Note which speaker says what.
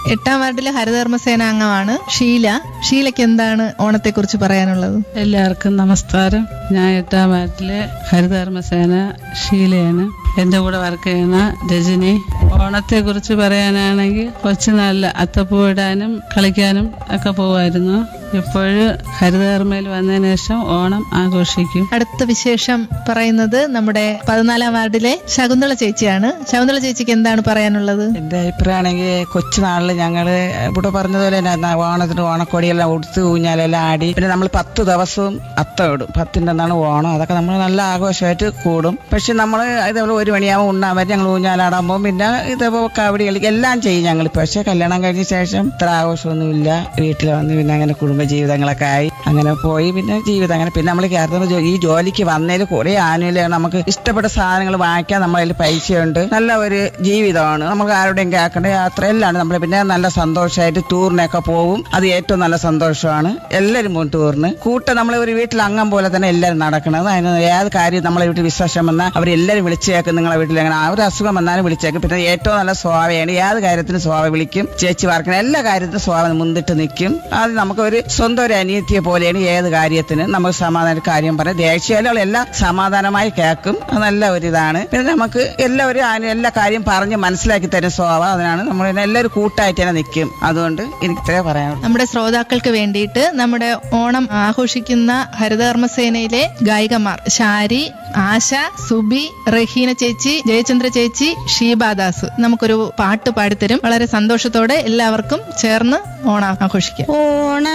Speaker 1: എട്ടാം വാർഡിലെ ഹരിതകർമ്മസേന അംഗമാണ് ഷീല ഷീലയ്ക്ക് എന്താണ് ഓണത്തെക്കുറിച്ച് പറയാനുള്ളത്
Speaker 2: എല്ലാവർക്കും നമസ്കാരം ഞാൻ എട്ടാം വാർഡിലെ ഹരിതകർമ്മസേന ഷീലയാണ് എൻ്റെ കൂടെ വർക്ക് ചെയ്യുന്ന രജനി ഓണത്തെ കുറിച്ച് പറയാനാണെങ്കിൽ കൊച്ചുനാളിൽ അത്തപ്പൂ ഇടാനും കളിക്കാനും ഒക്കെ പോകുമായിരുന്നു ഇപ്പോഴ് ഹരിതകർമ്മയിൽ വന്നതിന് ശേഷം ഓണം ആഘോഷിക്കും
Speaker 1: അടുത്ത വിശേഷം പറയുന്നത് നമ്മുടെ പതിനാലാം വാർഡിലെ ശകുന്തള ചേച്ചിയാണ് ശകുന്തള ചേച്ചിക്ക് എന്താണ് പറയാനുള്ളത്
Speaker 3: എന്റെ അഭിപ്രായമാണെങ്കിൽ കൊച്ചുനാളിൽ ഞങ്ങള് ഇവിടെ പറഞ്ഞതുപോലെ തന്നെ ന- ഓണത്തിന് ഓണക്കോടിയെല്ലാം ഉടുത്ത് ഊഞ്ഞാലെല്ലാം ആടി പിന്നെ നമ്മൾ പത്ത് ദിവസവും അത്തം ഇടും പത്തിന്റെ അന്നാണ് ഓണം അതൊക്കെ നമ്മൾ നല്ല ആഘോഷമായിട്ട് കൂടും പക്ഷെ നമ്മൾ ഇതേപോലെ ഒരു മണിയാകുമ്പോൾ ഉണ്ണാൻ വരെ ഞങ്ങൾ ഊഞ്ഞാലാടാൻ പോകും പിന്നെ ഇതേപോലെ കബഡി കളിക്കും എല്ലാം ചെയ്യും ഞങ്ങൾ പക്ഷെ കല്യാണം കഴിഞ്ഞ ശേഷം ഇത്ര ആഘോഷമൊന്നുമില്ല വീട്ടിൽ വന്ന് പിന്നെ അങ്ങനെ കുടുംബ ജീവിതങ്ങളൊക്കെ ആയി അങ്ങനെ പോയി പിന്നെ ജീവിതം അങ്ങനെ പിന്നെ നമ്മൾ കേരളത്തിൽ ഈ ജോലിക്ക് വന്നതിൽ കുറെ ആനുകൂല്യമാണ് നമുക്ക് ഇഷ്ടപ്പെട്ട സാധനങ്ങൾ വാങ്ങിക്കാൻ നമ്മളതിൽ പൈസയുണ്ട് നല്ല ഒരു ജീവിതമാണ് നമുക്ക് ആരുടെയും കേൾക്കേണ്ട യാത്ര എല്ലാം നമ്മൾ പിന്നെ നല്ല സന്തോഷമായിട്ട് ടൂറിനൊക്കെ പോകും അത് ഏറ്റവും നല്ല സന്തോഷമാണ് എല്ലാവരും പോകും ടൂറിന് കൂട്ടം നമ്മളെ ഒരു വീട്ടിൽ അംഗം പോലെ തന്നെ എല്ലാവരും നടക്കണത് അതിന് ഏത് കാര്യം നമ്മളെ വീട്ടിൽ വിശേഷം വന്നാൽ അവരെല്ലാവരും വിളിച്ചേക്കും നിങ്ങളെ വീട്ടിൽ അങ്ങനെ ആ ഒരു അസുഖം വന്നാലും വിളിച്ചേക്കും പിന്നെ ഏറ്റവും നല്ല സ്വാവയാണ് ഏത് കാര്യത്തിനും സ്വാവ വിളിക്കും ചേച്ചി വാർക്കണം എല്ലാ കാര്യത്തിനും സ്വാവ മുന്നിട്ട് നിൽക്കും അത് നമുക്ക് ഒരു സ്വന്തം ഒരു അനിയത്തിയെ പോലെയാണ് ഏത് കാര്യത്തിന് നമുക്ക് സമാധാന കാര്യം പറയാം ദേശീയകളും എല്ലാം സമാധാനമായി കേൾക്കും അത് നല്ല ഒരു ഇതാണ് പിന്നെ നമുക്ക് എല്ലാവരും അതിന് എല്ലാ കാര്യം പറഞ്ഞ് മനസ്സിലാക്കി തരും സ്വഭാവ അതിനാണ് നമ്മൾ എല്ലാവരും കൂട്ടായിട്ട് തന്നെ നിൽക്കും അതുകൊണ്ട് എനിക്ക് ഇത്രേ പറയാനുള്ളൂ
Speaker 1: നമ്മുടെ ശ്രോതാക്കൾക്ക് വേണ്ടിയിട്ട് നമ്മുടെ ഓണം ആഘോഷിക്കുന്ന ഹരിതകർമ്മസേനയിലെ ഗായികമാർ ഷാരി ആശ സുബി റഹീന ചേച്ചി ജയചന്ദ്ര ചേച്ചി ഷീബാദാസ് നമുക്കൊരു പാട്ട് പാടിത്തരും വളരെ സന്തോഷത്തോടെ എല്ലാവർക്കും ചേർന്ന് ഓണം ആഘോഷിക്കാം
Speaker 4: ഓണ